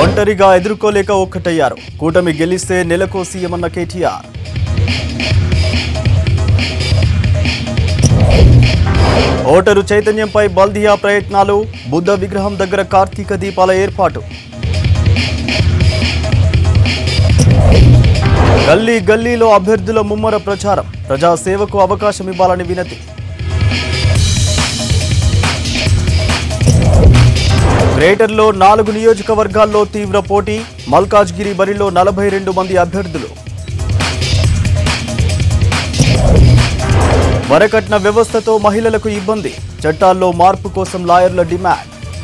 ఒంటరిగా ఎదుర్కోలేక ఒక్కటయ్యారు కూటమి గెలిస్తే నెలకో సీఎం అన్న కేటీఆర్ ఓటరు చైతన్యంపై బల్దియా ప్రయత్నాలు బుద్ధ విగ్రహం దగ్గర కార్తీక దీపాల ఏర్పాటు గల్లీ గల్లీలో అభ్యర్థుల ముమ్మర ప్రచారం ప్రజాసేవకు అవకాశం ఇవ్వాలని వినతి గ్రేటర్లో నాలుగు నియోజకవర్గాల్లో తీవ్ర పోటీ మల్కాజ్గిరి బరిలో నలభై రెండు మంది అభ్యర్థులు వరకట్న వ్యవస్థతో మహిళలకు ఇబ్బంది చట్టాల్లో మార్పు కోసం లాయర్ల డిమాండ్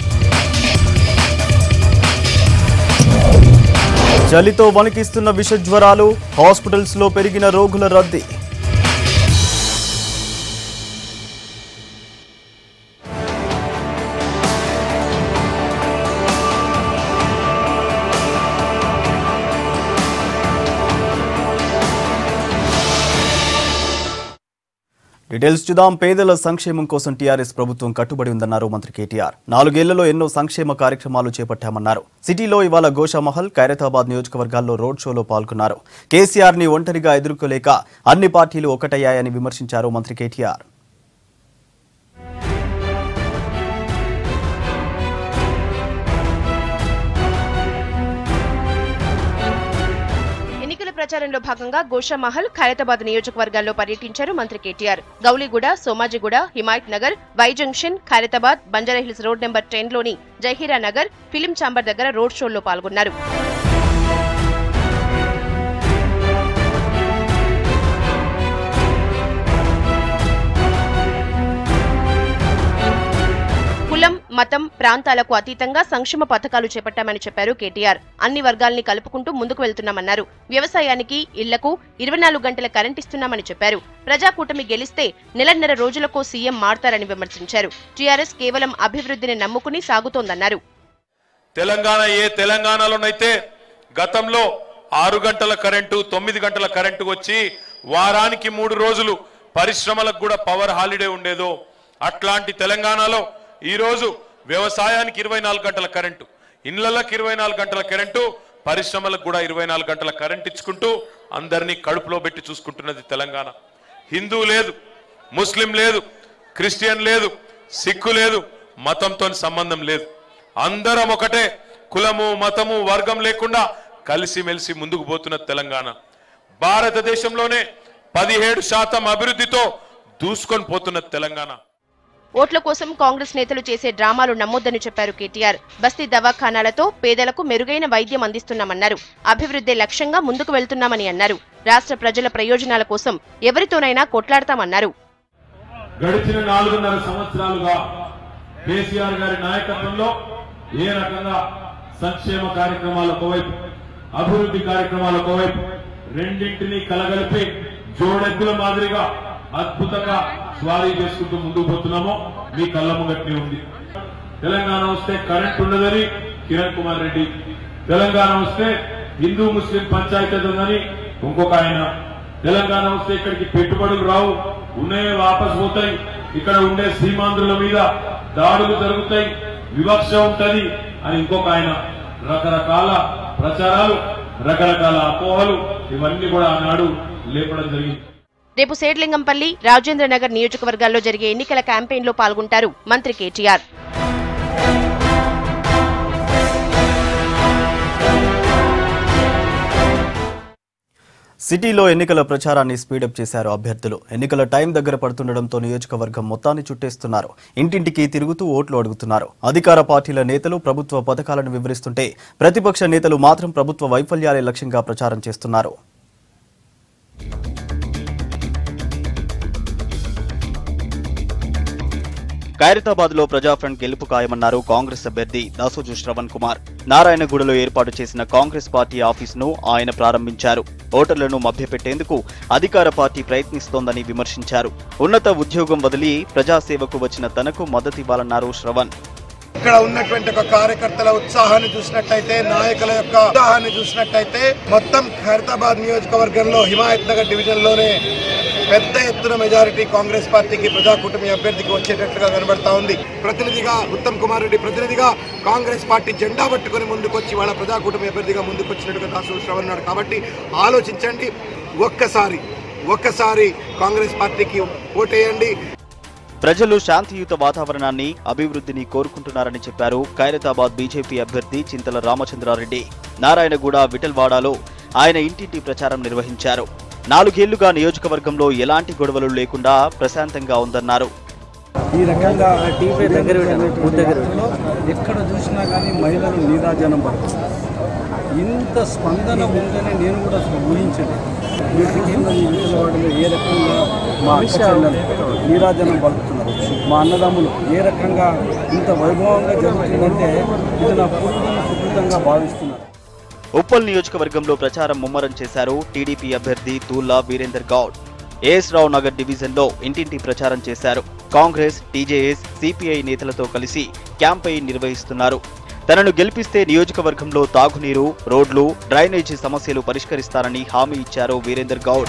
చలితో వణికిస్తున్న విషజ్వరాలు హాస్పిటల్స్లో పెరిగిన రోగుల రద్దీ డీటెయిల్స్ చూద్దాం పేదల సంక్షేమం కోసం టీఆర్ఎస్ ప్రభుత్వం కట్టుబడి ఉందన్నారు మంత్రి కేటీఆర్ నాలుగేళ్లలో ఎన్నో సంక్షేమ కార్యక్రమాలు చేపట్టామన్నారు సిటీలో ఇవాళ గోషామహల్ ఖైరతాబాద్ నియోజకవర్గాల్లో రోడ్ షోలో పాల్గొన్నారు కేసీఆర్ ని ఒంటరిగా ఎదుర్కోలేక అన్ని పార్టీలు ఒకటయ్యాయని విమర్శించారు మంత్రి కేటీఆర్ ఎన్నికల ప్రచారంలో భాగంగా గోషామహల్ ఖైరతాబాద్ నియోజకవర్గాల్లో పర్యటించారు మంత్రి KTR Gowliguda Somajiguda Himayat Nagar Y junction Khairatabad Banjara Hills road number ten లోని జహీరా నగర్ ఫిలిం ఛాంబర్ దగ్గర రోడ్ షోల్లో పాల్గొన్నారు కులం మతం ప్రాంతాలకు అతీతంగా సంక్షేమ పథకాలు చేపట్టామని చెప్పారు కేటీఆర్ అన్ని వర్గాల్ని కలుపుకుంటూ ముందుకు వెళ్తున్నామన్నారు వ్యవసాయానికి ఇళ్లకు ఇరవై నాలుగు గంటల కరెంట్ ఇస్తున్నామని చెప్పారు ప్రజాకూటమి గెలిస్తే నెలన్నర రోజులకో సీఎం మారతారని విమర్శించారు టీఆర్ఎస్ కేవలం అభివృద్ధిని నమ్ముకుని సాగుతోందన్నారు తెలంగాణ ఏ తెలంగాణలోనైతే గతంలో ఆరు గంటల కరెంటు తొమ్మిది గంటల కరెంటు వచ్చి వారానికి మూడు రోజులు పరిశ్రమలకు కూడా పవర్ హాలిడే ఉండేదో అట్లాంటి తెలంగాణలో ఈరోజు వ్యవసాయానికి ఇరవై నాలుగు గంటల కరెంటు ఇళ్లలకు ఇరవై నాలుగు గంటల కరెంటు పరిశ్రమలకు కూడా ఇరవై నాలుగు గంటల కరెంట్ ఇచ్చుకుంటూ అందరినీ కడుపులో పెట్టి చూసుకుంటున్నది తెలంగాణ హిందూ లేదు ముస్లిం లేదు క్రిస్టియన్ లేదు సిక్కు లేదు మతంతో సంబంధం లేదు అందరం ఒకటే కులము మతము వర్గం లేకుండా కలిసిమెలిసి ముందుకు పోతున్న తెలంగాణ భారతదేశంలోనే పదిహేడు శాతం అభివృద్ధితో దూసుకొని పోతున్న తెలంగాణ ఓట్ల కోసం కాంగ్రెస్ నేతలు చేసే డ్రామాలు నమ్మొద్దని చెప్పారు కేటీఆర్ బస్తీ దవాఖానాలతో పేదలకు మెరుగైన వైద్యం అందిస్తున్నామన్నారు అభివృద్ధి లక్ష్యంగా ముందుకు వెళ్తున్నామని అన్నారు రాష్ట్ర ప్రజల ప్రయోజనాల కోసం ఎవరితోనైనా కొట్లాడతామన్నారు గడిచిన నాలుగున్నర సంవత్సరాలుగా కేసీఆర్ గారి నాయకత్వంలో ఏ రకంగా సంక్షేమ కార్యక్రమాలు ఒకవైపు అభివృద్ధి కార్యక్రమాలు ఒకవైపు రెండింటినీ కలగలిపి జోడెద్దుల మాదిరిగా అద్భుతంగా స్వారీ చేసుకుంటూ ముందుకు పోతున్నామో మీ కళ్ళ ముంగట్నే ఉంది తెలంగాణ వస్తే కరెంట్ ఉండదని కిరణ్ కుమార్ రెడ్డి తెలంగాణ వస్తే హిందూ ముస్లిం పంచాయతీ ఉందని ఇంకొక ఆయన తెలంగాణ వస్తే ఇక్కడికి పెట్టుబడులు రావు ఉన్నాయే వాపస్ పోతాయి ఇక్కడ ఉండే సీమాంధ్రుల మీద దాడులు జరుగుతాయి వివక్ష ఉంటది అని ఇంకొక ఆయన రకరకాల ప్రచారాలు రకరకాల అపోహలు ఇవన్నీ కూడా ఆనాడు లేపడం జరిగింది రేపు సేడ్లింగంపల్లి రాజేంద్ర నగర్ నియోజకవర్గాల్లో జరిగే ఎన్నికల క్యాంపెయిన్లో పాల్గొంటారు మంత్రి కేటీఆర్ సిటీలో ఎన్నికల ప్రచారాన్ని స్పీడప్ చేశారు అభ్యర్థులు ఎన్నికల టైం దగ్గర పడుతుండటంతో నియోజకవర్గం మొత్తాన్ని చుట్టేస్తున్నారు ఇంటింటికి తిరుగుతూ ఓట్లు అడుగుతున్నారు అధికార పార్టీల నేతలు ప్రభుత్వ పథకాలను వివరిస్తుంటే ప్రతిపక్ష నేతలు మాత్రం ప్రభుత్వ వైఫల్యాలే లక్ష్యంగా ప్రచారం చేస్తున్నారు ఖైరతాబాద్ లో ప్రజాఫ్రంట్ గెలుపు ఖాయమన్నారు కాంగ్రెస్ అభ్యర్థి దాసోజు శ్రవణ్ కుమార్ నారాయణగూడలో ఏర్పాటు చేసిన కాంగ్రెస్ పార్టీ ఆఫీసును ఆయన ప్రారంభించారు ఓటర్లను మభ్యపెట్టేందుకు అధికార పార్టీ ప్రయత్నిస్తోందని విమర్శించారు ఉన్నత ఉద్యోగం వదిలి ప్రజాసేవకు వచ్చిన తనకు మద్దతివ్వాలన్నారు శ్రవణ్ ఇక్కడ ఉన్నటువంటి ఒక కార్యకర్తల ఉత్సాహాన్ని చూసినట్టయితే నాయకుల యొక్క ఉత్సాహాన్ని చూసినట్టయితే మొత్తం ఖైరతాబాద్ నియోజకవర్గంలో హిమాయత్ నగర్ డివిజన్ లోనే పెద్ద ఎత్తున మెజారిటీ కాంగ్రెస్ పార్టీకి ప్రజాకూటమి అభ్యర్థికి వచ్చేటట్లుగా కనబడతా ఉంది ప్రతినిధిగా ఉత్తమ్ కుమార్ రెడ్డి ప్రతినిధిగా కాంగ్రెస్ పార్టీ జెండా పట్టుకొని ముందుకొచ్చి వాళ్ళ ప్రజాకూటమి అభ్యర్థిగా ముందుకొచ్చినట్టుగా దాసు శ్రవణ్ అన్నాడు కాబట్టి ఆలోచించండి ఒక్కసారి ఒక్కసారి కాంగ్రెస్ పార్టీకి ఓటేయండి ప్రజలు శాంతియుత వాతావరణాన్ని అభివృద్ధిని కోరుకుంటున్నారని చెప్పారు ఖైరతాబాద్ బీజేపీ అభ్యర్థి చింతల రామచంద్రారెడ్డి నారాయణగూడ విఠల్వాడలో ఆయన ఇంటింటి ప్రచారం నిర్వహించారు నాలుగేళ్లుగా నియోజకవర్గంలో ఎలాంటి గొడవలు లేకుండా ప్రశాంతంగా ఉందన్నారు ఈ రకంగా దగ్గర ఎక్కడ చూసినా కానీ మహిళలు నీరాజనం పడుతున్నారు ఇంత స్పందన ఉందని నేను కూడా అసలు ఊహించలేదు వీటికి వాటిలో ఏ రకంగా మా అక్క చెల్లెలు నీరాజనం పలుకుతున్నారు మా అన్నదమ్ములు ఏ రకంగా ఇంత వైభవంగా జరుగుతుందంటే ఇది నా పూర్వజన్మ సుకృతంగా భావిస్తున్నాను ఉప్పల్ నియోజకవర్గంలో ప్రచారం ముమ్మరం చేశారు టీడీపీ అభ్యర్థి తూల్లా వీరేందర్ గౌడ్ ఏఎస్ రావు నగర్ డివిజన్లో ఇంటింటి ప్రచారం చేశారు కాంగ్రెస్ టీజేఎస్ సిపిఐ నేతలతో కలిసి క్యాంపెయిన్ నిర్వహిస్తున్నారు తనను గెలిపిస్తే నియోజకవర్గంలో తాగునీరు రోడ్లు డ్రైనేజీ సమస్యలు పరిష్కరిస్తారని హామీ ఇచ్చారు వీరేందర్ గౌడ్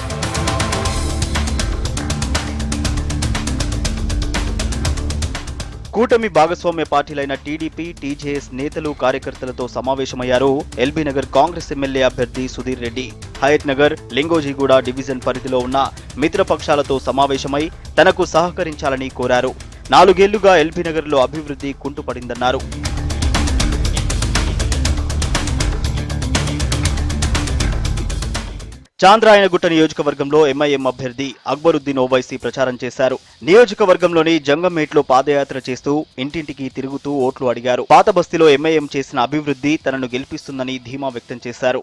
కూటమి భాగస్వామ్య పార్టీలైన టీడీపీ టీజేఎస్ నేతలు కార్యకర్తలతో సమావేశమయ్యారు ఎల్బీ నగర్ కాంగ్రెస్ ఎమ్మెల్యే అభ్యర్థి సుధీర్ రెడ్డి హయత్ నగర్ లింగోజీగూడ డివిజన్ పరిధిలో ఉన్న మిత్రపక్షాలతో సమావేశమై తనకు సహకరించాలని కోరారు నాలుగేళ్లుగా ఎల్బీ నగర్లో అభివృద్ధి కుంటుపడిందన్నారు చాంద్రాయణగుట్ట నియోజకవర్గంలో ఎంఐఎం అభ్యర్థి అక్బరుద్దీన్ ఓవైసీ ప్రచారం చేశారు నియోజకవర్గంలోని జంగంమేట్లో పాదయాత్ర చేస్తూ ఇంటింటికి తిరుగుతూ ఓట్లు అడిగారు పాత బస్తీలో ఎంఐఎం చేసిన అభివృద్ధి తనను గెలిపిస్తుందని ధీమా వ్యక్తం చేశారు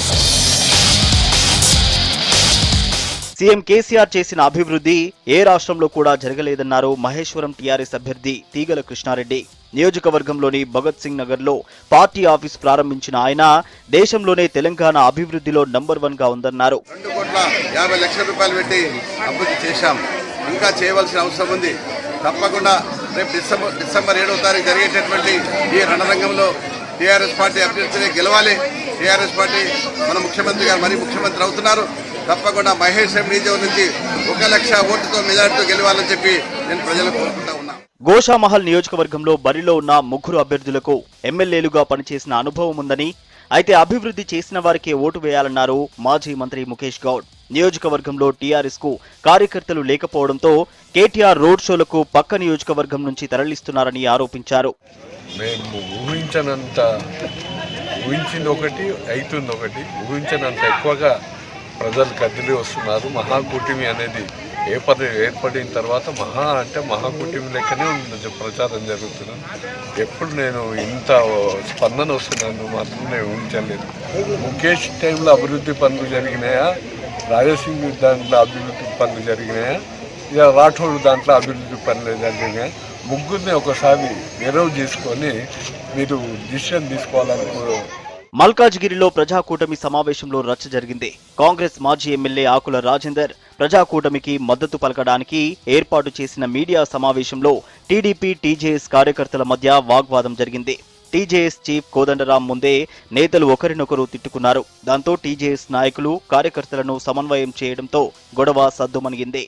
సీఎం కేసీఆర్ చేసిన అభివృద్ధి ఏ రాష్ట్రంలో కూడా జరగలేదన్నారు మహేశ్వరం టీఆర్ఎస్ అభ్యర్థి తీగల కృష్ణారెడ్డి నియోజకవర్గంలోని భగత్ సింగ్ నగర్లో పార్టీ ఆఫీస్ ప్రారంభించిన ఆయన దేశంలోనే తెలంగాణ అభివృద్ధిలో నంబర్ వన్ గా ఉందన్నారు రెండు కోట్ల యాభై లక్షల రూపాయలు పెట్టి అభివృద్ధి చేశాం ఇంకా చేయవలసిన అవసరం ఉంది తప్పకుండా రేపు డిసెంబర్ డిసెంబర్ ఏడవ తారీఖు జరిగేటటువంటి ఈ రణరంగంలో టీఆర్ఎస్ పార్టీ అభ్యర్థిని గెలవాలి టీఆర్ఎస్ పార్టీ మన ముఖ్యమంత్రి గారు మరీ ముఖ్యమంత్రి అవుతున్నారు తప్పకుండా మహేష్ నియోజకవర్గం నుంచి ఒక లక్ష ఓటుతో మెజార్టీతో గెలవాలని చెప్పి నేను ప్రజలకు కోరుకుంటా ఉన్నా గోషామహల్ నియోజకవర్గంలో బరిలో ఉన్న ముగ్గురు అభ్యర్థులకు ఎమ్మెల్యేలుగా పనిచేసిన అనుభవం ఉందని అయితే అభివృద్ధి చేసిన వారికే ఓటు వేయాలన్నారు మాజీ మంత్రి ముఖేష్ గౌడ్ నియోజకవర్గంలో టీఆర్ఎస్ కు కార్యకర్తలు లేకపోవడంతో కేటీఆర్ రోడ్ షోలకు పక్క నియోజకవర్గం నుంచి తరలిస్తున్నారని ఆరోపించారు మేము ఊహించనంత ఊహించింది ఒకటి అవుతుంది ఒకటి ఊహించనంత ఎక్కువగా ప్రజలు కదిలి వస్తున్నారు మహాకూటమి అనేది ఏర్పడి ఏర్పడిన తర్వాత మహా అంటే మహాకూటమి లెక్కనే ఉంది ప్రచారం జరుగుతున్నది ఎప్పుడు నేను ఇంత స్పందన వస్తున్నాను మాత్రం నేను ఊహించలేదు ముఖేష్ టైంలో అభివృద్ధి పనులు జరిగినాయా రాజసింగ్ దాంట్లో అభివృద్ధి పనులు జరిగినాయా ఇక రాఠోడ్ దాంట్లో అభివృద్ధి పనులు జరిగినాయి ముగ్గురిని ఒకసారి ఎరవ్ చేసుకొని మీరు డిసిషన్ తీసుకోవాలని కో- మల్కాజ్గిరిలో ప్రజాకూటమి సమావేశంలో రచ్చ జరిగింది కాంగ్రెస్ మాజీ ఎమ్మెల్యే ఆకుల రాజేందర్ ప్రజాకూటమికి మద్దతు పలకడానికి ఏర్పాటు చేసిన మీడియా సమావేశంలో టీడీపీ టీజేఎస్ కార్యకర్తల మధ్య వాగ్వాదం జరిగింది టీజేఎస్ చీఫ్ కోదండరాం ముందే నేతలు ఒకరినొకరు తిట్టుకున్నారు దాంతో టీజేఎస్ నాయకులు కార్యకర్తలను సమన్వయం చేయడంతో గొడవ సద్దుమణిగింది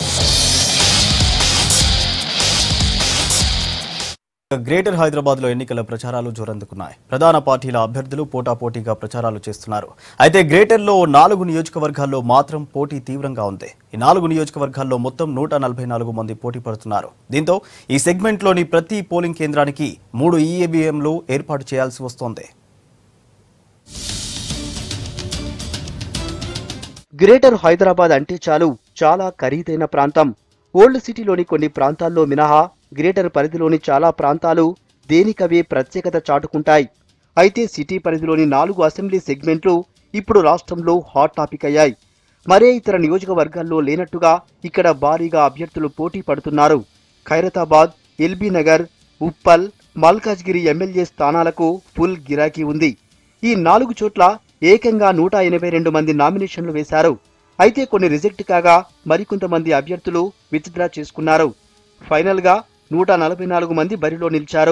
గ్రేటర్ హైదరాబాద్ లో ఎన్నికల ప్రచారాలు జోరందుకున్నాయి ప్రధాన పార్టీల అభ్యర్థులు పోటాపోటీగా ప్రచారాలు చేస్తున్నారు అయితే గ్రేటర్ లో నాలుగు నియోజకవర్గాల్లో మాత్రం పోటీ తీవ్రంగా ఉంది ఈ నాలుగు నియోజకవర్గాల్లో మొత్తం నూట నలభై నాలుగు మంది పోటీ పడుతున్నారు దీంతో ఈ సెగ్మెంట్ లోని ప్రతి పోలింగ్ కేంద్రానికి మూడు ఈఏబీఎంలు ఏర్పాటు చేయాల్సి వస్తోంది గ్రేటర్ హైదరాబాద్ అంటే చాలు చాలా ఖరీదైన ప్రాంతం ఓల్డ్ సిటీలోని కొన్ని ప్రాంతాల్లో మినహా గ్రేటర్ పరిధిలోని చాలా ప్రాంతాలు దేనికవే ప్రత్యేకత చాటుకుంటాయి అయితే సిటీ పరిధిలోని నాలుగు అసెంబ్లీ సెగ్మెంట్లు ఇప్పుడు రాష్ట్రంలో హాట్ టాపిక్ అయ్యాయి మరే ఇతర నియోజకవర్గాల్లో లేనట్టుగా ఇక్కడ భారీగా అభ్యర్థులు పోటీ పడుతున్నారు ఖైరతాబాద్ ఎల్బీ నగర్ ఉప్పల్ మల్కాజ్గిరి ఎమ్మెల్యే స్థానాలకు ఫుల్ గిరాకీ ఉంది ఈ నాలుగు చోట్ల ఏకంగా నూట ఎనభై రెండు మంది నామినేషన్లు వేశారు అయితే కొన్ని రిజెక్ట్ కాగా మరికొంతమంది అభ్యర్థులు విత్డ్రా చేసుకున్నారు ఫైనల్ గా నూట నలభై నాలుగు మంది బరిలో నిలిచారు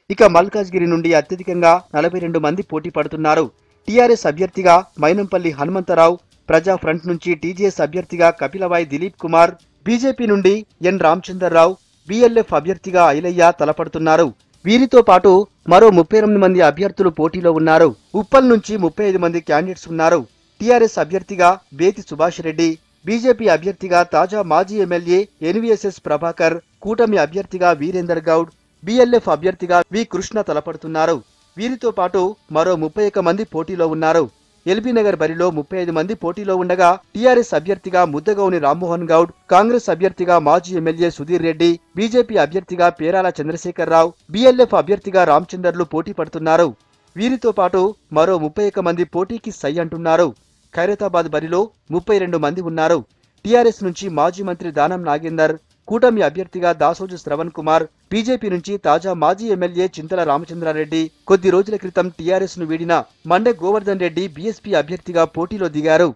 ఇక మల్కాజ్గిరి నుండి అత్యధికంగా నలభై రెండు మంది పోటీ పడుతున్నారు టీఆర్ఎస్ అభ్యర్థిగా మైనంపల్లి హనుమంతరావు ప్రజా ఫ్రంట్ నుంచి టీజేఎస్ అభ్యర్థిగా కపిలవాయి దిలీప్ కుమార్ బీజేపీ నుండి ఎన్ రామచందర్రావు బిఎల్ఎఫ్ అభ్యర్థిగా ఐలయ్య తలపడుతున్నారు వీరితో పాటు మరో ముప్పై ఎనిమిది మంది అభ్యర్థులు పోటీలో ఉన్నారు ఉప్పల్ నుంచి ముప్పై ఐదు మంది క్యాండిడేట్స్ ఉన్నారు టీఆర్ఎస్ అభ్యర్థిగా బేతి సుభాష్ రెడ్డి బీజేపీ అభ్యర్థిగా తాజా మాజీ ఎమ్మెల్యే ఎన్వీఎస్ఎస్ ప్రభాకర్ కూటమి అభ్యర్థిగా వీరేందర్ గౌడ్ బిఎల్ఎఫ్ అభ్యర్థిగా వి కృష్ణ తలపడుతున్నారు వీరితో పాటు మరో ముప్పై ఒక్క మంది పోటీలో ఉన్నారు ఎల్బీ నగర్ బరిలో ముప్పై ఐదు మంది పోటీలో ఉండగా టీఆర్ఎస్ అభ్యర్థిగా ముద్దగౌని రామ్మోహన్ గౌడ్ కాంగ్రెస్ అభ్యర్థిగా మాజీ ఎమ్మెల్యే సుధీర్ రెడ్డి బీజేపీ అభ్యర్థిగా పేరాల చంద్రశేఖరరావు బిఎల్ఎఫ్ అభ్యర్థిగా రామచందర్లు పోటీ పడుతున్నారు వీరితో పాటు మరో ముప్పై ఒక్క మంది పోటీకి సై అంటున్నారు ఖైరతాబాద్ బరిలో ముప్పై రెండు మంది ఉన్నారు టీఆర్ఎస్ నుంచి మాజీ మంత్రి దానం నాగేందర్ కూటమి అభ్యర్థిగా దాసోజు శ్రవణ్ కుమార్ బీజేపీ నుంచి తాజా మాజీ ఎమ్మెల్యే చింతల రామచంద్రారెడ్డి కొద్ది రోజుల క్రితం టీఆర్ఎస్ ను వీడిన మండే గోవర్ధన్ రెడ్డి బీఎస్పీ అభ్యర్థిగా పోటీలో దిగారు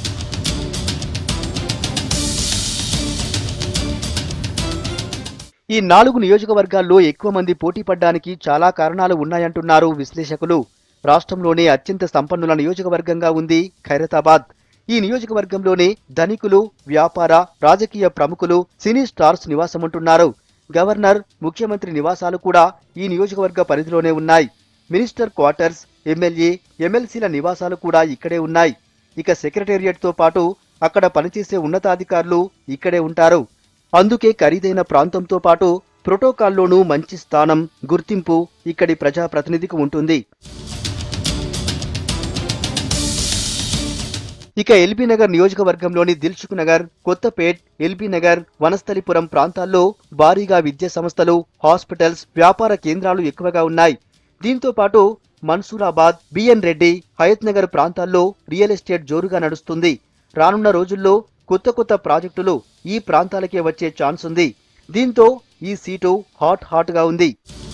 ఈ నాలుగు నియోజకవర్గాల్లో ఎక్కువ మంది పోటీ పడ్డానికి చాలా కారణాలు ఉన్నాయంటున్నారు విశ్లేషకులు రాష్ట్రంలోనే అత్యంత సంపన్నుల నియోజకవర్గంగా ఉంది ఖైరతాబాద్ ఈ నియోజకవర్గంలోనే ధనికులు వ్యాపార రాజకీయ ప్రముఖులు సినీ స్టార్స్ నివాసముంటున్నారు గవర్నర్ ముఖ్యమంత్రి నివాసాలు కూడా ఈ నియోజకవర్గ పరిధిలోనే ఉన్నాయి మినిస్టర్ క్వార్టర్స్ ఎమ్మెల్యే ఎమ్మెల్సీల నివాసాలు కూడా ఇక్కడే ఉన్నాయి ఇక సెక్రటేరియట్తో పాటు అక్కడ పనిచేసే ఉన్నతాధికారులు ఇక్కడే ఉంటారు అందుకే ఖరీదైన ప్రాంతంతో పాటు ప్రోటోకాల్లోనూ మంచి స్థానం గుర్తింపు ఇక్కడి ప్రజాప్రతినిధికి ఉంటుంది ఇక ఎల్బీ నగర్ నియోజకవర్గంలోని దిల్సుఖ్ నగర్ కొత్తపేట్ ఎల్బీ నగర్ వనస్థలిపురం ప్రాంతాల్లో భారీగా విద్యా సంస్థలు హాస్పిటల్స్ వ్యాపార కేంద్రాలు ఎక్కువగా ఉన్నాయి దీంతో పాటు మన్సూరాబాద్ బిఎన్ రెడ్డి హయత్ నగర్ ప్రాంతాల్లో రియల్ ఎస్టేట్ జోరుగా నడుస్తుంది రానున్న రోజుల్లో కొత్త కొత్త ప్రాజెక్టులు ఈ ప్రాంతాలకే వచ్చే ఛాన్స్ ఉంది దీంతో ఈ సీటు హాట్ హాట్ గా ఉంది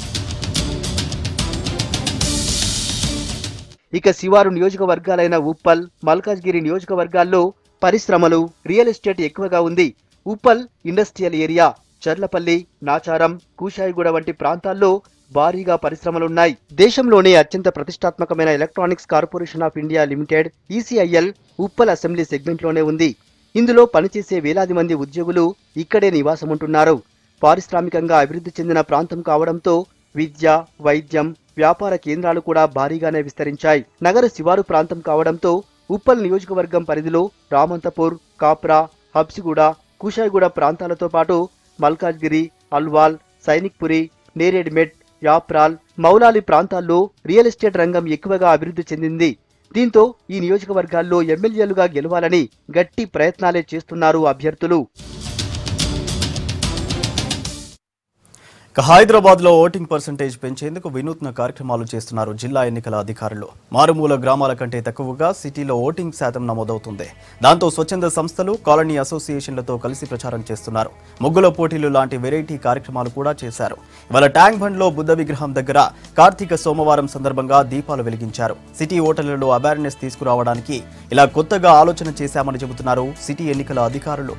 ఇక శివారు నియోజకవర్గాలైన ఉప్పల్ మల్కాజ్గిరి నియోజకవర్గాల్లో పరిశ్రమలు రియల్ ఎస్టేట్ ఎక్కువగా ఉంది ఉప్పల్ ఇండస్ట్రియల్ ఏరియా చర్లపల్లి నాచారం కూషాయిగూడ వంటి ప్రాంతాల్లో భారీగా పరిశ్రమలున్నాయి దేశంలోనే అత్యంత ప్రతిష్టాత్మకమైన electronics corporation of India limited E C I L Uppal assembly సెగ్మెంట్లోనే ఉంది ఇందులో పనిచేసే వేలాది మంది ఉద్యోగులు ఇక్కడే నివాసముంటున్నారు పారిశ్రామికంగా అభివృద్ధి చెందిన ప్రాంతం కావడంతో విద్య వైద్యం వ్యాపార కేంద్రాలు కూడా భారీగానే విస్తరించాయి నగర శివారు ప్రాంతం కావడంతో ఉప్పల్ నియోజకవర్గం పరిధిలో రామంతపూర్ కాప్రా హబ్సిగూడ కుషాయిగూడ ప్రాంతాలతో పాటు మల్కాజ్గిరి అల్వాల్ సైనిక్పురి నేరేడ్మెట్ యాప్రాల్ మౌలాలి ప్రాంతాల్లో రియల్ ఎస్టేట్ రంగం ఎక్కువగా అభివృద్ధి చెందింది దీంతో ఈ నియోజకవర్గాల్లో ఎమ్మెల్యేలుగా గెలవాలని గట్టి ప్రయత్నాలే చేస్తున్నారు అభ్యర్థులు ఇక హైదరాబాద్ లో ఓటింగ్ పర్సంటేజ్ పెంచేందుకు వినూత్న కార్యక్రమాలు చేస్తున్నారు జిల్లా ఎన్నికల అధికారులు మారుమూల గ్రామాల కంటే తక్కువగా సిటీలో ఓటింగ్ శాతం నమోదవుతుంది దాంతో స్వచ్ఛంద సంస్థలు కాలనీ అసోసియేషన్లతో కలిసి ప్రచారం చేస్తున్నారు ముగ్గుల పోటీలు లాంటి వెరైటీ కార్యక్రమాలు కూడా చేశారు ఇవాళ ట్యాంక్ బండ్ లో బుద్ధ విగ్రహం దగ్గర కార్తీక సోమవారం సందర్భంగా దీపాలు వెలిగించారు సిటీ ఓటర్లలో అవేర్నెస్ తీసుకురావడానికి ఇలా కొత్తగా ఆలోచన చేశామని చెబుతున్నారు సిటీ ఎన్నికల అధికారులు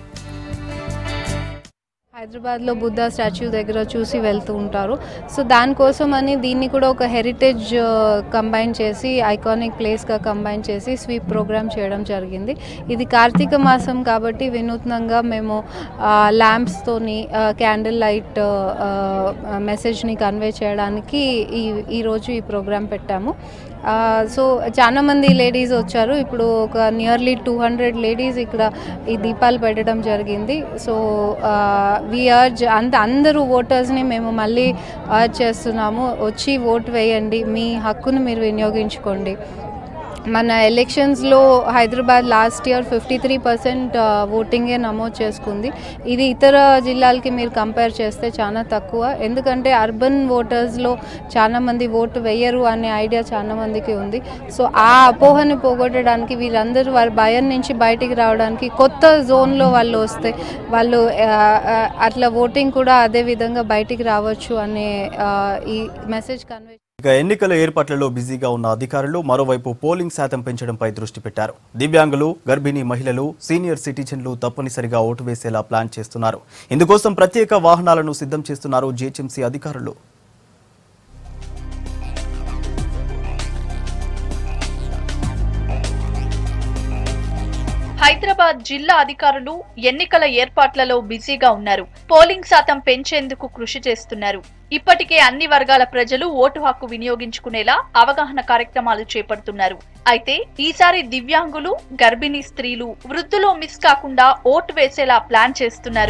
హైదరాబాద్లో బుద్ధ స్టాచ్యూ దగ్గర చూసి వెళ్తూ ఉంటారు సో దానికోసం అని దీన్ని కూడా ఒక హెరిటేజ్ కంబైన్ చేసి ఐకానిక్ ప్లేస్గా కంబైన్ చేసి స్వీప్ ప్రోగ్రామ్ చేయడం జరిగింది ఇది కార్తీక మాసం కాబట్టి వినూత్నంగా మేము ల్యాంప్స్తోని క్యాండిల్ లైట్ మెసేజ్ని కన్వే చేయడానికి ఈ ఈరోజు ఈ ప్రోగ్రామ్ పెట్టాము సో చాలా మంది లేడీస్ వచ్చారు ఇప్పుడు ఒక నియర్లీ టూ హండ్రెడ్ లేడీస్ ఇక్కడ ఈ దీపాలు పెట్టడం జరిగింది సో వి అర్జ్ అంత అందరూ ఓటర్స్ని మేము మళ్ళీ అర్జ్ చేస్తున్నాము వచ్చి ఓట్ వేయండి మీ హక్కును మీరు వినియోగించుకోండి మన ఎలక్షన్స్లో Hyderabad last year fifty three percent ఓటింగే నమోదు చేసుకుంది ఇది ఇతర జిల్లాలకి మీరు కంపేర్ చేస్తే చాలా తక్కువ ఎందుకంటే అర్బన్ ఓటర్స్లో చాలా మంది ఓటు వేయరు అనే ఐడియా చాలా మందికి ఉంది సో ఆ అపోహని పోగొట్టడానికి వీళ్ళందరూ వారి భయం నుంచి బయటికి రావడానికి కొత్త జోన్లో వాళ్ళు వస్తే వాళ్ళు ఆ, ఆ, అట్లా ఓటింగ్ కూడా అదే విధంగా బయటికి రావచ్చు అనే ఆ, ఈ మెసేజ్ కన్వే ఇక ఎన్నికల ఏర్పాట్లలో బిజీగా ఉన్న అధికారులు మరోవైపు పోలింగ్ శాతం పెంచడంపై దృష్టి పెట్టారు దివ్యాంగులు గర్భిణీ మహిళలు సీనియర్ సిటిజన్లు తప్పనిసరిగా ఓటు వేసేలా ప్లాన్ చేస్తున్నారు ఇందుకోసం ప్రత్యేక వాహనాలను సిద్ధం చేస్తున్నారు జీహెచ్ఎంసీ అధికారులు హైదరాబాద్ జిల్లా అధికారులు ఎన్నికల ఏర్పాట్లలో బిజీగా ఉన్నారు పోలింగ్ శాతం పెంచేందుకు కృషి చేస్తున్నారు ఇప్పటికే అన్ని వర్గాల ప్రజలు ఓటు హక్కు వినియోగించుకునేలా అవగాహన కార్యక్రమాలు చేపడుతున్నారు అయితే ఈసారి దివ్యాంగులు గర్భిణీ స్త్రీలు వృద్ధులు మిస్ కాకుండా ఓటు వేసేలా ప్లాన్ చేస్తున్నారు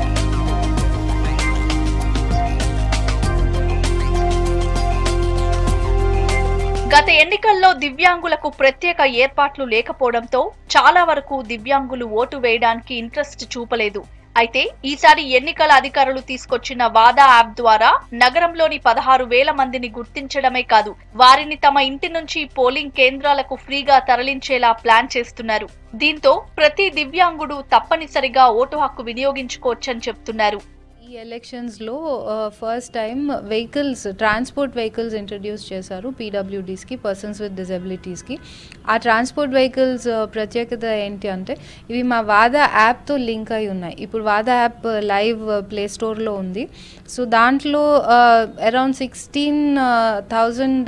గత ఎన్నికల్లో దివ్యాంగులకు ప్రత్యేక ఏర్పాట్లు లేకపోవడంతో చాలా వరకు దివ్యాంగులు ఓటు వేయడానికి ఇంట్రెస్ట్ చూపలేదు అయితే ఈసారి ఎన్నికల అధికారులు తీసుకొచ్చిన వాదా యాప్ ద్వారా నగరంలోని పదహారు వేల మందిని గుర్తించడమే కాదు వారిని తమ ఇంటి నుంచి పోలింగ్ కేంద్రాలకు ఫ్రీగా తరలించేలా ప్లాన్ చేస్తున్నారు దీంతో ప్రతి దివ్యాంగుడు తప్పనిసరిగా ఓటు హక్కు వినియోగించుకోవచ్చని చెప్తున్నారు ఈ ఎలక్షన్స్లో first time vehicles transport vehicles introduce చేశారు పీడబ్ల్యూడీస్కి పర్సన్స్ విత్ డిజబిలిటీస్కి ఆ ట్రాన్స్పోర్ట్ వెహికల్స్ ప్రత్యేకత ఏంటి అంటే ఇవి మా వాదా యాప్తో లింక్ అయి ఉన్నాయి ఇప్పుడు వాదా యాప్ లైవ్ ప్లే స్టోర్లో ఉంది సో దాంట్లో around sixteen thousand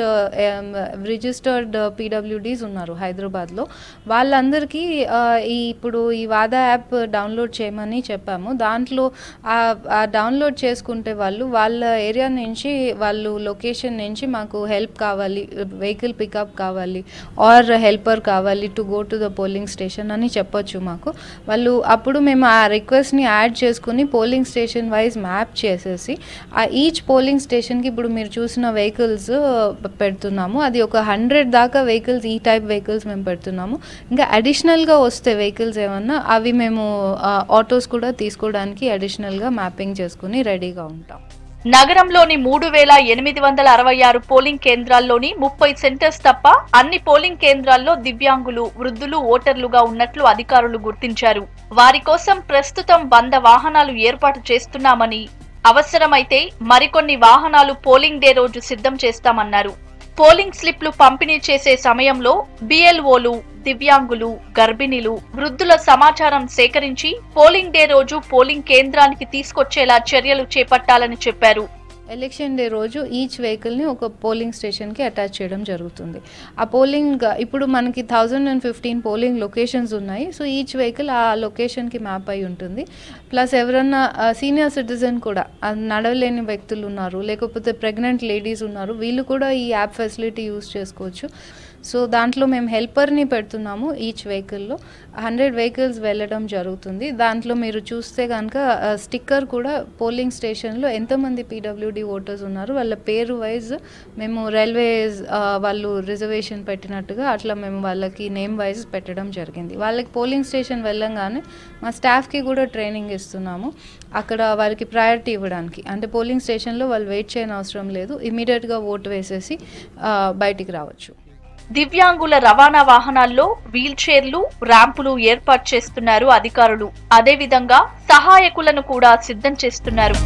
registered PWDs ఉన్నారు హైదరాబాద్లో వాళ్ళందరికీ ఆ, ఈ ఇప్పుడు ఈ వాదా యాప్ డౌన్లోడ్ చేయమని చెప్పాము దాంట్లో ఆ ఆ డౌన్లోడ్ చేసుకుంటే వాళ్ళు వాళ్ళ ఏరియా నుంచి వాళ్ళు లొకేషన్ నుంచి మాకు హెల్ప్ కావాలి వెహికల్ పికప్ కావాలి ఆర్ హెల్పర్ కావాలి to go to the polling station అని చెప్పొచ్చు మాకు వాళ్ళు అప్పుడు మేము ఆ రిక్వెస్ట్ని యాడ్ చేసుకుని పోలింగ్ స్టేషన్ వైజ్ మ్యాప్ చేసేసి ఆ ఈచ్ పోలింగ్ స్టేషన్కి ఇప్పుడు మీరు చూసిన వెహికల్స్ పెడుతున్నాము అది ఒక హండ్రెడ్ దాకా వెహికల్స్ ఈ టైప్ వెహికల్స్ మేము పెడుతున్నాము ఇంకా అడిషనల్గా వస్తే వెహికల్స్ ఏమన్నా అవి మేము ఆటోస్ కూడా తీసుకోవడానికి అడిషనల్గా మ్యాపింగ్ చేసుకుని రెడీగా ఉంటాం నగరంలోని మూడు వేల ఎనిమిది వందల అరవై ఆరు పోలింగ్ కేంద్రాల్లోని ముప్పై సెంటర్స్ తప్ప అన్ని పోలింగ్ కేంద్రాల్లో దివ్యాంగులు వృద్ధులు ఓటర్లుగా ఉన్నట్లు అధికారులు గుర్తించారు వారి కోసం ప్రస్తుతం వంద వాహనాలు ఏర్పాటు చేస్తున్నామని అవసరమైతే మరికొన్ని వాహనాలు పోలింగ్ డే రోజు సిద్ధం చేస్తామన్నారు పోలింగ్ స్లిప్లు పంపిణీ చేసే సమయంలో బిఎల్ఓలు దివ్యాంగులు గర్భిణీలు వృద్ధుల సమాచారం సేకరించి పోలింగ్ డే రోజు పోలింగ్ కేంద్రానికి తీసుకొచ్చేలా చర్యలు చేపట్టాలని చెప్పారు ఎలక్షన్ డే రోజు ఈచ్ వెహికల్ని ఒక పోలింగ్ స్టేషన్కి అటాచ్ చేయడం జరుగుతుంది ఆ పోలింగ్ ఇప్పుడు మనకి thousand and fifteen polling locations ఉన్నాయి సో ఈచ్ వెహికల్ ఆ లొకేషన్కి మ్యాప్ అయి ఉంటుంది ప్లస్ ఎవరన్నా సీనియర్ సిటిజన్ కూడా ఆ నడవలేని వ్యక్తులు ఉన్నారు లేకపోతే ప్రెగ్నెంట్ లేడీస్ ఉన్నారు వీళ్ళు కూడా ఈ యాప్ ఫెసిలిటీ యూస్ చేసుకోవచ్చు సో దాంట్లో మేము హెల్పర్ని పెడుతున్నాము ఈచ్ వెహికల్లో హండ్రెడ్ వెహికల్స్ వెళ్ళడం జరుగుతుంది దాంట్లో మీరు చూస్తే కనుక స్టిక్కర్ కూడా పోలింగ్ స్టేషన్లో ఎంతమంది పీడబ్ల్యూడి ఓటర్స్ ఉన్నారు వాళ్ళ పేరు వైజ్ మేము రైల్వేస్ వాళ్ళు రిజర్వేషన్ పెట్టినట్టుగా అట్లా మేము వాళ్ళకి నేమ్ వైజ్ పెట్టడం జరిగింది వాళ్ళకి పోలింగ్ స్టేషన్ వెళ్ళంగానే మా స్టాఫ్కి కూడా ట్రైనింగ్ ఇస్తున్నాము అక్కడ వారికి ప్రయారిటీ ఇవ్వడానికి అంటే పోలింగ్ స్టేషన్లో వాళ్ళు వెయిట్ చేయని అవసరం లేదు ఇమీడియట్గా ఓటు వేసేసి ఆ, బయటికి రావచ్చు దివ్యాంగుల రవాణా వాహనాల్లో వీల్ చైర్లు ర్యాంపులు ఏర్పాటు చేస్తున్నారు అధికారులు అదేవిధంగా సహాయకులను కూడా సిద్ధం చేస్తున్నారు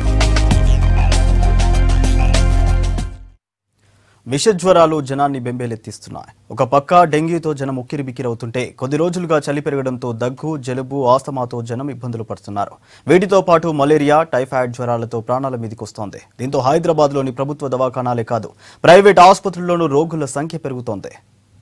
విషజ్వరాలు జనాన్ని బెంబేలెత్తిస్తున్నాయి ఒక పక్క డెంగ్యూతో జనం ఉక్కిరిబిక్కిరవుతుంటే కొద్ది రోజులుగా చలి పెరగడంతో దగ్గు జలుబు ఆస్తమాతో జనం ఇబ్బందులు పడుతున్నారు వీటితో పాటు మలేరియా టైఫాయిడ్ జ్వరాలతో ప్రాణాల మీదకొస్తోంది దీంతో హైదరాబాద్లోని ప్రభుత్వ దవాఖానాలే కాదు ప్రైవేట్ ఆసుపత్రుల్లోనూ రోగుల సంఖ్య పెరుగుతోంది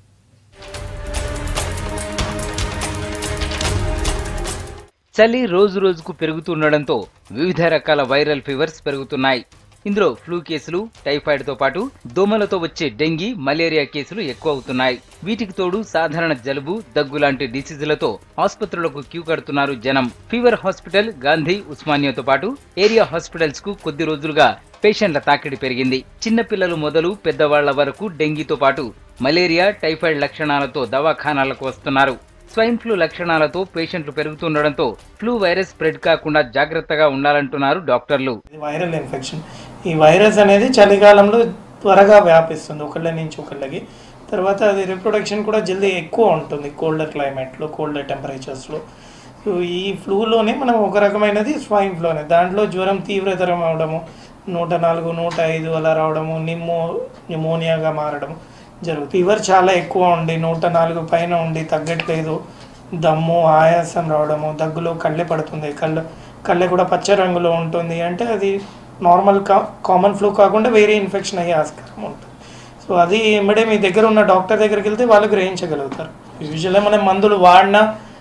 చలి రోజు రోజుకు పెరుగుతుండడంతో వివిధ రకాల వైరల్ ఫీవర్స్ పెరుగుతున్నాయి ఇందులో ఫ్లూ కేసులు టైఫాయిడ్ తో పాటు దోమలతో వచ్చే డెంగీ మలేరియా కేసులు ఎక్కువ అవుతున్నాయి వీటికి తోడు సాధారణ జలుబు దగ్గు లాంటి డిసీజులతో ఆసుపత్రులకు క్యూ కడుతున్నారు జనం ఫీవర్ హాస్పిటల్ గాంధీ ఉస్మానియాతో పాటు ఏరియా హాస్పిటల్స్ కు కొద్ది రోజులుగా పేషెంట్ల తాకిడి పెరిగింది చిన్నపిల్లలు మొదలు పెద్దవాళ్ల వరకు డెంగీతో పాటు మలేరియా టైఫాయిడ్ లక్షణాలతో దవాఖానాలకు వస్తున్నారు స్వైన్ ఫ్లూ లక్షణాలతో పేషెంట్లు పెరుగుతుండడంతో ఫ్లూ వైరస్ స్ప్రెడ్ కాకుండా జాగ్రత్తగా ఉండాలంటున్నారు డాక్టర్లు ఇది వైరల్ ఇన్ఫెక్షన్ ఈ వైరస్ అనేది చలికాలంలో త్వరగా వ్యాపిస్తుంది ఒకళ్ళ నుంచి ఒకళ్ళకి తర్వాత అది రిప్రొడక్షన్ కూడా జల్దీ ఎక్కువ ఉంటుంది కోల్డర్ క్లైమేట్లో కోల్డర్ టెంపరేచర్స్లో సో ఈ ఫ్లూలోనే మనం ఒక రకమైనది స్వైన్ ఫ్లూనే దాంట్లో జ్వరం తీవ్రతరం అవడము నూట నాలుగు నూట ఐదు అలా రావడము నిమ్మో న్యూమోనియాగా మారడం జరుగుతుంది ఫీవర్ చాలా ఎక్కువ ఉండి నూట నాలుగు పైన ఉండి తగ్గట్లేదు దమ్ము ఆయాసం రావడము దగ్గులో కళ్ళె పడుతుంది కళ్ళు కళ్ళె కూడా పచ్చ రంగులో ఉంటుంది అంటే అది నార్మల్ కా కామన్ ఫ్లూ కాకుండా వేరే ఇన్ఫెక్షన్ అయ్యే ఆస్కారం ఉంటుంది సో అది ఎమ్మడే మీ దగ్గర ఉన్న డాక్టర్ దగ్గరికి వెళ్తే వాళ్ళు గ్రహించగలుగుతారు యూజువల్గా మనం మందులు వాడినా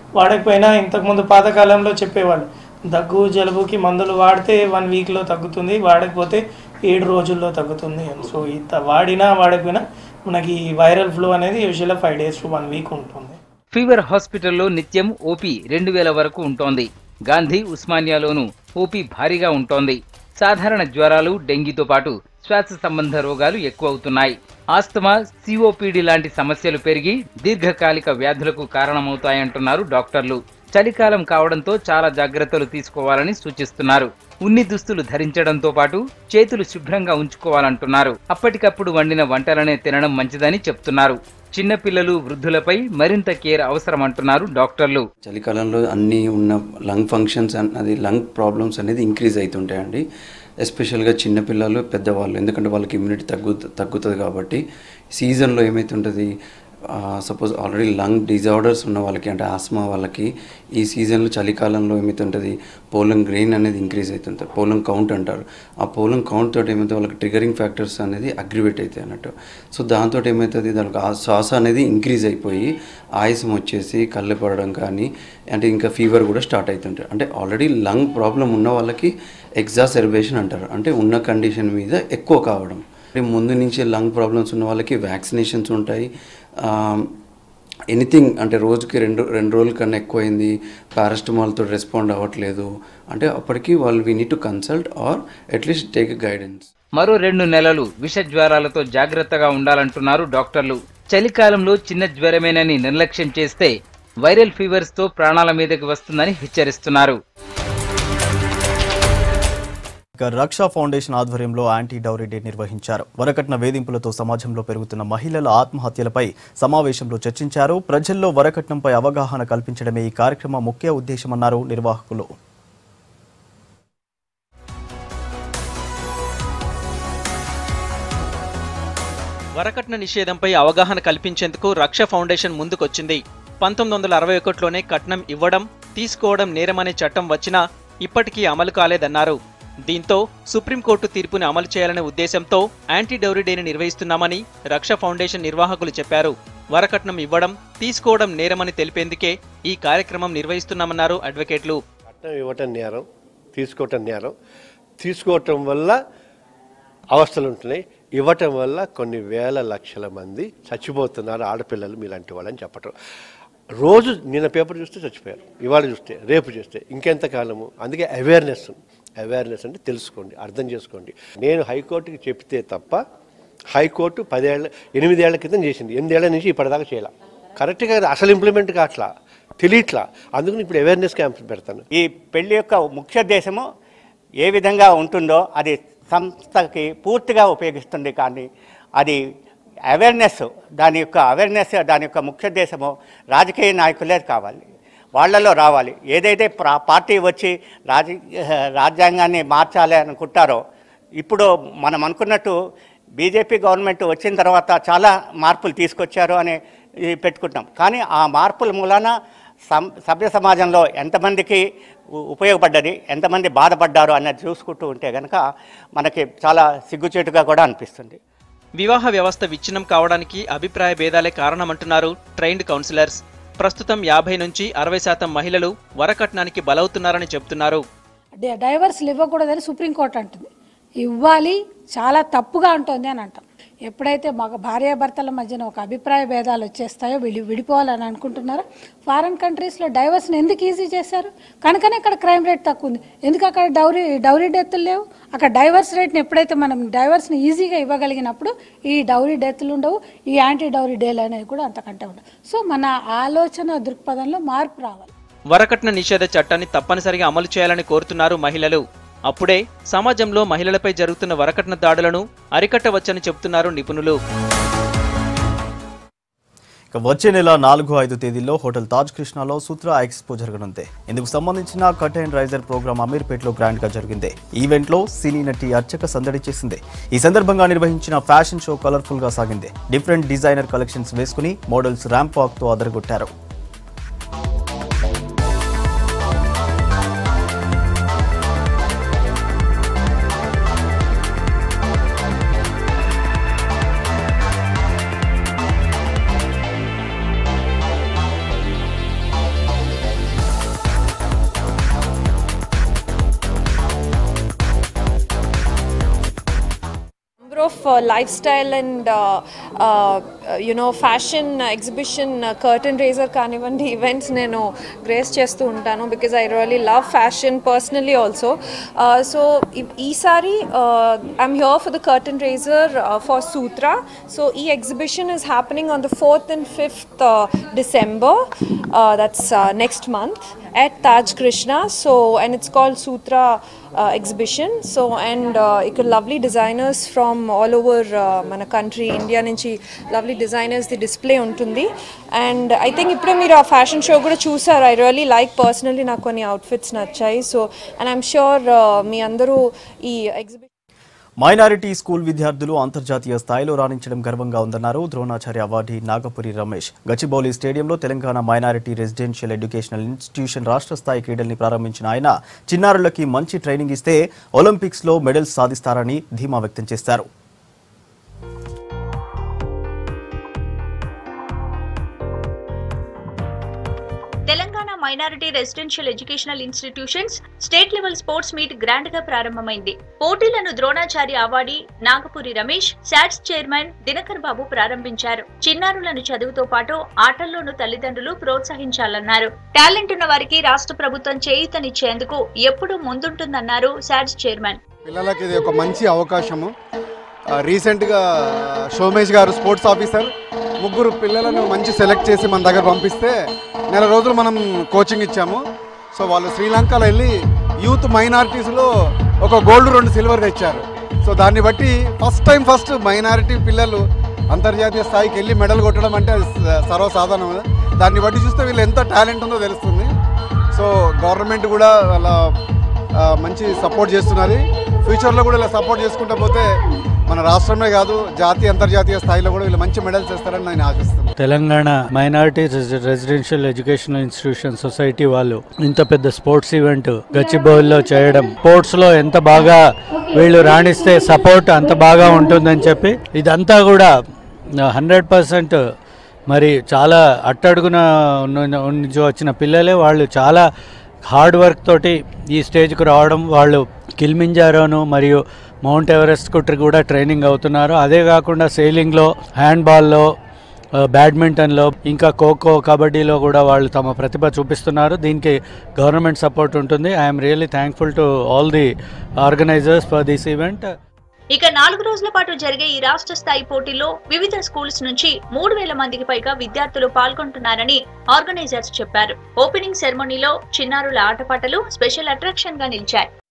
వాడకపోయినా ఇంతకుముందు పాతకాలంలో చెప్పేవాళ్ళు దగ్గు జలుబుకి మందులు వాడితే వన్ వీక్లో తగ్గుతుంది వాడకపోతే ఏడు రోజుల్లో తగ్గుతుంది అని సో ఇంత వాడినా వాడకపోయినా మనకి ఈ వైరల్ ఫ్లూ అనేది యూజువల్గా five days to one week ఉంటుంది ఫీవర్ హాస్పిటల్లో నిత్యం ఓపీ రెండు వేల వరకు ఉంటోంది గాంధీ ఉస్మానియాలోనూ ఓపీ భారీగా ఉంటోంది సాధారణ జ్వరాలు డెంగీతో పాటు శ్వాస సంబంధ రోగాలు ఎక్కువ అవుతున్నాయి ఆస్తమా సిఓపిడి లాంటి సమస్యలు పెరిగి దీర్ఘకాలిక వ్యాధులకు కారణమవుతాయంటున్నారు డాక్టర్లు చలికాలం కావడంతో చాలా జాగ్రత్తలు తీసుకోవాలని సూచిస్తున్నారు ఉన్ని దుస్తులు ధరించడంతో పాటు చేతులు శుభ్రంగా ఉంచుకోవాలంటున్నారు అప్పటికప్పుడు వండిన వంటలనే తినడం మంచిదని చెప్తున్నారు చిన్నపిల్లలు వృద్ధులపై మరింత కేర్ అవసరం అంటున్నారు డాక్టర్లు చలికాలంలో అన్నీ ఉన్న లంగ్ ఫంక్షన్స్ అది లంగ్ ప్రాబ్లమ్స్ అనేది ఇంక్రీజ్ అవుతుంటాయండి ఎస్పెషల్గా చిన్నపిల్లలు పెద్దవాళ్ళు ఎందుకంటే వాళ్ళకి ఇమ్యూనిటీ తగ్గు తగ్గుతుంది కాబట్టి సీజన్లో ఏమవుతుంటుంది సపోజ్ ఆల్రెడీ లంగ్ డిజార్డర్స్ ఉన్న వాళ్ళకి అంటే ఆస్మా వాళ్ళకి ఈ సీజన్లో చలికాలంలో ఏమవుతుంటుంది పోలం గ్రెయిన్ అనేది ఇంక్రీజ్ అవుతుంటుంది పోలం కౌంట్ అంటారు ఆ పోలం కౌంట్ తోటి ఏమైతే వాళ్ళకి ట్రిగరింగ్ ఫ్యాక్టర్స్ అనేది అగ్రివేట్ అవుతాయి అన్నట్టు సో దాంతో ఏమవుతుంది దానికి ఆ శ్వాస అనేది ఇంక్రీజ్ అయిపోయి ఆయాసం వచ్చేసి కళ్ళు పడడం కానీ అంటే ఇంకా ఫీవర్ కూడా స్టార్ట్ అవుతుంటాయి అంటే ఆల్రెడీ లంగ్ ప్రాబ్లం ఉన్న వాళ్ళకి ఎగ్జాసెర్బేషన్ అంటారు అంటే ఉన్న కండిషన్ మీద ఎక్కువ కావడం అంటే ముందు నుంచి లంగ్ ప్రాబ్లమ్స్ ఉన్న వాళ్ళకి వ్యాక్సినేషన్స్ ఉంటాయి ఎనీథింగ్ అంటే రోజుకి రెండు రెండు రోజుల కన్నా ఎక్కువైంది పారాస్టమాల్తో రెస్పాండ్ అవ్వట్లేదు అంటే అప్పటికి వాళ్ళు we need to consult or at least take guidance మరో రెండు నెలలు విష జ్వరాలతో జాగ్రత్తగా ఉండాలంటున్నారు డాక్టర్లు చలికాలంలో చిన్న జ్వరమేనని నిర్లక్ష్యం చేస్తే వైరల్ ఫీవర్స్ తో ప్రాణాల మీదకి వస్తుందని హెచ్చరిస్తున్నారు ఇక రక్షా ఫౌండేషన్ ఆధ్వర్యంలో యాంటీ డౌరీ డే నిర్వహించారు వరకట్న వేధింపులతో సమాజంలో పెరుగుతున్న మహిళల ఆత్మహత్యలపై సమావేశంలో చర్చించారు ప్రజల్లో వరకట్నంపై అవగాహన కల్పించడమే ఈ కార్యక్రమ ముఖ్య ఉద్దేశమన్నారు నిర్వాహకులు వరకట్న నిషేధంపై అవగాహన కల్పించేందుకు రక్ష ఫౌండేషన్ ముందుకొచ్చింది పంతొమ్మిది వందల అరవై ఒకటిలోనే కట్నం ఇవ్వడం తీసుకోవడం నేరమనే చట్టం వచ్చినా ఇప్పటికీ అమలు కాలేదన్నారు దీంతో సుప్రీంకోర్టు తీర్పుని అమలు చేయాలనే ఉద్దేశంతో యాంటీ డౌరీ డేని నిర్వహిస్తున్నామని రక్ష ఫౌండేషన్ నిర్వాహకులు చెప్పారు వరకట్నం ఇవ్వడం తీసుకోవడం నేరమని తెలిపేందుకే ఈ కార్యక్రమం నిర్వహిస్తున్నామన్నారు అడ్వకేట్లు కట్నం ఇవ్వటం నేరం తీసుకోవటం నేరం తీసుకోవటం వల్ల అవస్థలు ఉంటున్నాయి ఇవ్వటం వల్ల కొన్ని వేల లక్షల మంది చచ్చిపోతున్నారు ఆడపిల్లలు మీలాంటి వాళ్ళని చెప్పటం రోజు నిన్న పేపర్ చూస్తే చచ్చిపోయారు ఇవాళ చూస్తే రేపు చూస్తే ఇంకెంతకాలము అందుకే అవేర్నెస్ అవేర్నెస్ అంటే తెలుసుకోండి అర్థం చేసుకోండి నేను హైకోర్టుకి చెప్తే తప్ప హైకోర్టు పదేళ్ళ ఎనిమిదేళ్ల క్రితం చేసింది ఎనిమిదేళ్ల నుంచి ఇప్పటిదాకా చేయాల కరెక్ట్గా అసలు ఇంప్లిమెంట్ కావట్లా తెలియట్లా అందుకని ఇప్పుడు అవేర్నెస్ క్యాంప్స్ పెడతాను ఈ పెళ్లి యొక్క ముఖ్య ఉద్దేశము ఏ విధంగా ఉంటుందో అది సంస్థకి పూర్తిగా ఉపయోగిస్తుంది కానీ అది అవేర్నెస్ దాని యొక్క అవేర్నెస్ దాని యొక్క ముఖ్య ఉద్దేశము రాజకీయ నాయకులే కావాలి వాళ్ళలో రావాలి ఏదైతే ప్రా- పార్టీ వచ్చి రాజ రాజ్యాంగాన్ని మార్చాలి అనుకుంటారో ఇప్పుడు మనం అనుకున్నట్టు బీజేపీ గవర్నమెంట్ వచ్చిన తర్వాత చాలా మార్పులు తీసుకొచ్చారు అని ఈ పెట్టుకుంటాం కానీ ఆ మార్పుల మూలాన సం సభ్య సమాజంలో ఎంతమందికి ఉ- ఉపయోగపడ్డది ఎంతమంది బాధపడ్డారు అన్నది చూసుకుంటూ ఉంటే కనుక మనకి చాలా సిగ్గుచేటుగా కూడా అనిపిస్తుంది వివాహ వ్యవస్థ విచ్ఛిన్నం కావడానికి అభిప్రాయ భేదాలే కారణమంటున్నారు ట్రైన్డ్ కౌన్సిలర్స్ ప్రస్తుతం యాభై నుంచి అరవై శాతం మహిళలు వరకట్నానికి బలవుతున్నారని చెబుతున్నారు డ- డైవర్స్లు ఇవ్వకూడదని సుప్రీంకోర్టు అంటుంది ఇవ్వాలి చాలా తప్పుగా ఉంటుంది అని అంటాం ఎప్పుడైతే మగ భార్యాభర్తల మధ్యన ఒక అభిప్రాయ భేదాలు వచ్చేస్తాయో విడి విడిపోవాలని అనుకుంటున్నారో ఫారెన్ కంట్రీస్లో డైవర్స్ని ఎందుకు ఈజీ చేశారు కనుకనే ఇక్కడ క్రైమ్ రేట్ తక్కువ ఉంది ఎందుకు అక్కడ డౌరీ డౌరీ డెత్లు లేవు అక్కడ డైవర్స్ రేట్ని ఎప్పుడైతే మనం డైవర్స్ని ఈజీగా ఇవ్వగలిగినప్పుడు ఈ డౌరీ డెత్లు ఉండవు ఈ యాంటీ డౌరీ డేలు అనేవి కూడా అంతకంటే ఉండవు సో మన ఆలోచన దృక్పథంలో మార్పు రావాలి వరకట్న నిషేధ చట్టాన్ని తప్పనిసరిగా అమలు చేయాలని కోరుతున్నారు మహిళలు అప్పుడే సమాజంలో మహిళలపై జరుగుతున్న వరకట్న దాడులను అరికట్టవచ్చని చెబుతున్నారు నిపుణులు ఇక వచ్చే నెల నాలుగు ఐదు తేదీల్లో హోటల్ తాజ్ కృష్ణాలో సూత్ర ఎక్స్పో జరగనుంది ఇందుకు సంబంధించిన కట్ అండ్ రైజర్ ప్రోగ్రామ్ అమీర్పేటలో గ్రాండ్ గా జరిగింది ఈవెంట్ లో సినీ నటి అర్చక సందడి చేసింది ఈ సందర్భంగా నిర్వహించిన ఫ్యాషన్ షో కలర్ఫుల్ గా సాగింది డిఫరెంట్ డిజైనర్ కలెక్షన్స్ వేసుకుని మోడల్స్ ర్యాంప్ వాక్ తో అదరగొట్టారు of uh, lifestyle and uh, uh, uh, you know fashion exhibition uh, curtain raiser కానివ్వండి ఈవెంట్స్ నేను గ్రేస్ చేస్తూ ఉంటాను because I really love fashion personally also so ఈసారి I'm here for the curtain raiser for Sutra so ఈ exhibition is happening on the fourth and fifth December that's next month at Taj Krishna. So, and it's called Sutra uh, exhibition. So, and uh, ఇక్కడ lovely designers from all over uh, మన country, India నుంచి lovely designers the display ఉంటుంది and I think ఇప్పుడే మీరు ఆ fashion show కూడా చూసారు I really like personally నాకు కొన్ని అవుట్ఫిట్స్ నచ్చాయి సో అండ్ ఐఎమ్ ష్యూర్ మీ అందరూ ఈ ఎగ్జిబిషన్ మైనారిటీ స్కూల్ విద్యార్థులు అంతర్జాతీయ స్థాయిలో రాణించడం గర్వంగా ఉందన్నారు ద్రోణాచార్య అవార్డీ నాగపురి రమేష్ గచ్చిబౌలి స్టేడియంలో Telangana minority residential educational institution రాష్ట్ర స్థాయి క్రీడల్ని ప్రారంభించిన ఆయన చిన్నారులకి మంచి ట్రైనింగ్ ఇస్తే ఒలింపిక్స్లో మెడల్స్ సాధిస్తారని ధీమా వ్యక్తం చేశారు Telangana minority residential educational institutions state level sports meet grand గా ప్రారంభమైంది పోటీలను Dronacharya awardee Nagapuri Ramesh SATS chairman Dinakar Babu ప్రారంభించారు చిన్నారులను చదువుతో పాటు ఆటల్లోనూ తల్లిదండ్రులు ప్రోత్సహించాలన్నారు టాలెంట్ ఉన్న వారికి రాష్ట్ర ప్రభుత్వం చేయూతనిచ్చేందుకు ఎప్పుడూ ముందుంటుందన్నారు శాట్స్ చైర్మన్ పిల్లలకి ఇది ఒక మంచి అవకాశము ఆ, రీసెంట్గా షోమేష్ గారు స్పోర్ట్స్ ఆఫీసర్ ముగ్గురు పిల్లలను మంచి సెలెక్ట్ చేసి మన దగ్గర పంపిస్తే నెల రోజులు మనం కోచింగ్ ఇచ్చాము సో వాళ్ళు శ్రీలంకలో వెళ్ళి యూత్ మైనారిటీస్లో ఒక గోల్డ్ రెండు సిల్వర్ తెచ్చారు సో దాన్ని బట్టి ఫస్ట్ టైం ఫస్ట్ మైనారిటీ పిల్లలు అంతర్జాతీయ స్థాయికి వెళ్ళి మెడల్ కొట్టడం అంటే అది స- సర్వసాధారణం దాన్ని బట్టి చూస్తే వీళ్ళు ఎంత టాలెంట్ ఉందో తెలుస్తుంది సో గవర్నమెంట్ కూడా వాళ్ళ ఆ, మంచి సపోర్ట్ చేస్తున్నది ఫ్యూచర్లో కూడా ఇలా సపోర్ట్ చేసుకుంటూ పోతే మన రాష్ట్రమే కాదు జాతీయ అంతర్జాతీయ స్థాయిలో కూడా వీళ్ళు మంచి మెడల్స్ ఇస్తారని నేను ఆశిస్తున్నాను Telangana minority residential educational institution society వాళ్ళు ఇంత పెద్ద స్పోర్ట్స్ ఈవెంట్ గచ్చిబౌలిలో చేయడం స్పోర్ట్స్ లో ఎంత బాగా వీళ్ళు రాణిస్తే సపోర్ట్ అంత బాగా ఉంటుందని చెప్పి ఇదంతా కూడా హండ్రెడ్ పర్సెంట్ మరి చాలా అట్టడుగున ఉన్న- నుంచి వచ్చిన పిల్లలే వాళ్ళు చాలా హార్డ్ వర్క్ తోటి ఈ స్టేజ్కు రావడం వాళ్ళు కిల్మింజారోను మరియు మౌంట్ ఎవరెస్ట్ కుట్రి కూడా ట్రైనింగ్ అవుతున్నారు అదే కాకుండా సెయిలింగ్లో హ్యాండ్బాల్లో ఆ, బ్యాడ్మింటన్లో ఇంకా ఖోఖో కబడ్డీలో కూడా వాళ్ళు తమ ప్రతిభ చూపిస్తున్నారు దీనికి గవర్నమెంట్ సపోర్ట్ ఉంటుంది I'm really thankful to all the organisers for this event ఇక నాలుగు రోజుల పాటు జరిగే ఈ రాష్ట్ర స్థాయి పోటీల్లో వివిధ స్కూల్స్ నుంచి మూడు వేల మందికి పైగా విద్యార్థులు పాల్గొంటున్నారని ఆర్గనైజర్స్ చెప్పారు ఓపెనింగ్ సెరమనీలో చిన్నారుల ఆటపాటలు స్పెషల్ అట్రాక్షన్ గా నిలిచాయి